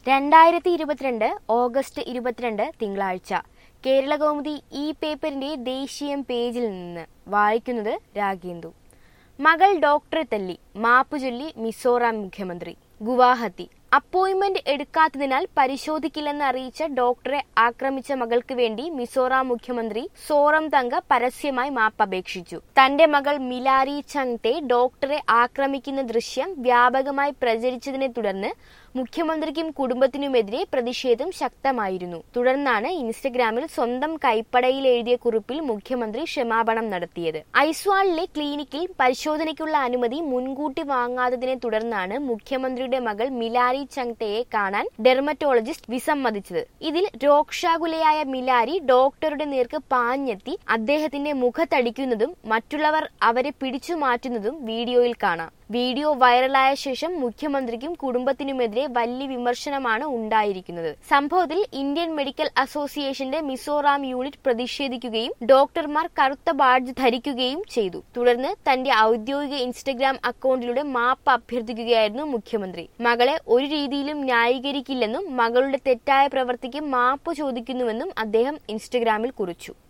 രണ്ടായിരത്തി ഇരുപത്തിരണ്ട് ഓഗസ്റ്റ് ഇരുപത്തിരണ്ട് തിങ്കളാഴ്ച കേരളകൗമുദി ഈ പേപ്പറിന്റെ ദേശീയം പേജിൽ നിന്ന് വായിക്കുന്നത് രാഗേന്ദു മകൾ ഡോക്ടറെ തല്ലി മാപ്പു ചൊല്ലി മിസോറാം മുഖ്യമന്ത്രി ഗുവാഹത്തി അപ്പോയിന്റ്മെന്റ് എടുക്കാത്തതിനാൽ പരിശോധിക്കില്ലെന്ന് അറിയിച്ച ഡോക്ടറെ ആക്രമിച്ച മകൾക്ക് വേണ്ടി മിസോറാം മുഖ്യമന്ത്രി സോറം തങ്ക പരസ്യമായി മാപ്പപേക്ഷിച്ചു തന്റെ മകൾ മിലാരി ചങ്തെ ഡോക്ടറെ ആക്രമിക്കുന്ന ദൃശ്യം വ്യാപകമായി പ്രചരിച്ചതിനെ തുടർന്ന് മുഖ്യമന്ത്രിക്കും കുടുംബത്തിനുമെതിരെ പ്രതിഷേധം ശക്തമായിരുന്നു തുടർന്നാണ് ഇൻസ്റ്റഗ്രാമിൽ സ്വന്തം കൈപ്പടയിൽ എഴുതിയ കുറിപ്പിൽ മുഖ്യമന്ത്രി ക്ഷമാപണം നടത്തിയത് ഐസ്വാളിലെ ക്ലിനിക്കിൽ പരിശോധനയ്ക്കുള്ള അനുമതി മുൻകൂട്ടി വാങ്ങാത്തതിനെ തുടർന്നാണ് മുഖ്യമന്ത്രിയുടെ മകൾ മിലാരി ചങ്തയെ കാണാൻ ഡെർമറ്റോളജിസ്റ്റ് വിസമ്മതിച്ചത് ഇതിൽ രോക്ഷാകുലയായ മിലാരി ഡോക്ടറുടെ നേർക്ക് പാഞ്ഞെത്തി അദ്ദേഹത്തിന്റെ മുഖത്തടിക്കുന്നതും മറ്റുള്ളവർ അവരെ പിടിച്ചു മാറ്റുന്നതും വീഡിയോയിൽ കാണാം വീഡിയോ വൈറലായ ശേഷം മുഖ്യമന്ത്രിക്കും കുടുംബത്തിനുമെതിരെ വലിയ വിമർശനമാണ് ഉണ്ടായിരിക്കുന്നത് സംഭവത്തിൽ ഇന്ത്യൻ മെഡിക്കൽ അസോസിയേഷന്റെ മിസോറാം യൂണിറ്റ് പ്രതിഷേധിക്കുകയും ഡോക്ടർമാർ കറുത്ത ബാഡ്ജ് ധരിക്കുകയും ചെയ്തു തുടർന്ന് തന്റെ ഔദ്യോഗിക ഇൻസ്റ്റഗ്രാം അക്കൗണ്ടിലൂടെ മാപ്പ് അഭ്യർത്ഥിക്കുകയായിരുന്നു മുഖ്യമന്ത്രി മകളെ ഒരു രീതിയിലും ന്യായീകരിക്കില്ലെന്നും മകളുടെ തെറ്റായ പ്രവൃത്തിക്ക് മാപ്പ് ചോദിക്കുന്നുവെന്നും അദ്ദേഹം ഇൻസ്റ്റഗ്രാമിൽ കുറിച്ചു